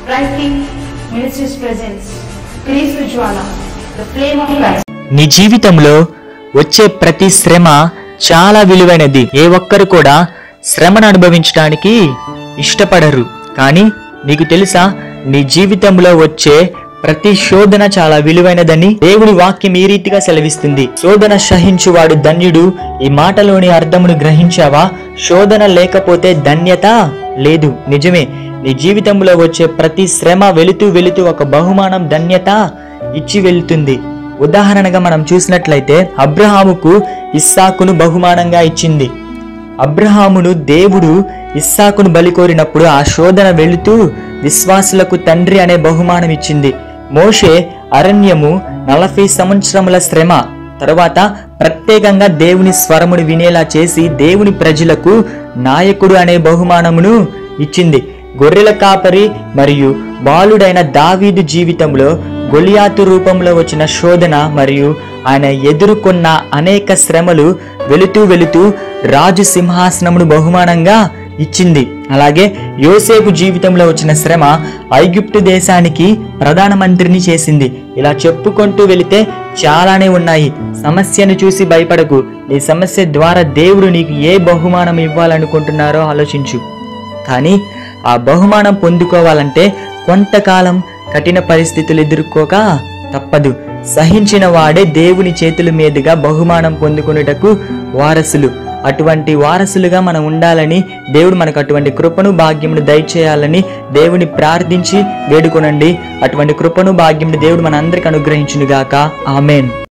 Bright King Ministries presents Grace Vijwala, the flame of Christ. నీ జీవితంలో వచ్చే ప్రతి శ్రమ చాలా విలువైనది ఏ ఒక్కరు కూడా శ్రమను అనుభవించడానికి ఇష్టపడరు కానీ నీకు తెలుసా నీ జీవితంలో వచ్చే ప్రతి శోధన చాలా విలువైనదని దేవుడి వాక్యం ఈ రీతిగా సెలవిస్తుంది శోధన సహించువాడు ధన్యుడు ఈ మాటలోని అర్థమును గ్రహించావా శోధన లేకపోతే ధన్యత లేదు నిజమే నీ జీవితంలో వచ్చే ప్రతి శ్రమ వెళుతూ వెళుతూ ఒక బహుమానం ధన్యత ఇచ్చి వెళ్తుంది ఉదాహరణగా మనం చూసినట్లయితే అబ్రహాముకు ఇస్సాకును బహుమానంగా ఇచ్చింది అబ్రహామును దేవుడు ఇస్సాకును బలి కోరినప్పుడు ఆ శోధన వెళుతూ విశ్వాసులకు తండ్రి అనే బహుమానం ఇచ్చింది మోషే అరణ్యము నలభై సంవత్సరముల శ్రమ తరువాత ప్రత్యేకంగా దేవుని స్వరమును వినేలా చేసి దేవుని ప్రజలకు నాయకుడు అనే బహుమానమును ఇచ్చింది గొర్రెల కాపరి మరియు బాలుడైన దావీదు జీవితంలో గొలియాతు రూపంలో వచ్చిన శోధన మరియు ఆయన ఎదుర్కొన్న అనేక శ్రమలు వెళుతూ వెళుతూ రాజు సింహాసనమును బహుమానంగా ఇచ్చింది అలాగే యోసేపు జీవితంలో వచ్చిన శ్రమ ఐగుప్తు దేశానికి ప్రధానమంత్రిని చేసింది ఇలా చెప్పుకుంటూ వెళితే చాలానే ఉన్నాయి సమస్యను చూసి భయపడకు నీ సమస్య ద్వారా దేవుడు నీకు ఏ బహుమానం ఇవ్వాలనుకుంటున్నారో ఆలోచించు కానీ ఆ బహుమానం పొందుకోవాలంటే కొంతకాలం కఠిన పరిస్థితులు ఎదుర్కోక తప్పదు సహించిన వాడే దేవుని చేతుల మీదుగా బహుమానం పొందుకునేటకు వారసులు అటువంటి వారసులుగా మనం ఉండాలని దేవుడు మనకు అటువంటి కృపను భాగ్యమును దయచేయాలని దేవుని ప్రార్థించి వేడుకొనండి అటువంటి కృపను భాగ్యమును దేవుడు మన అందరికి అనుగ్రహించునుగాక ఆమెన్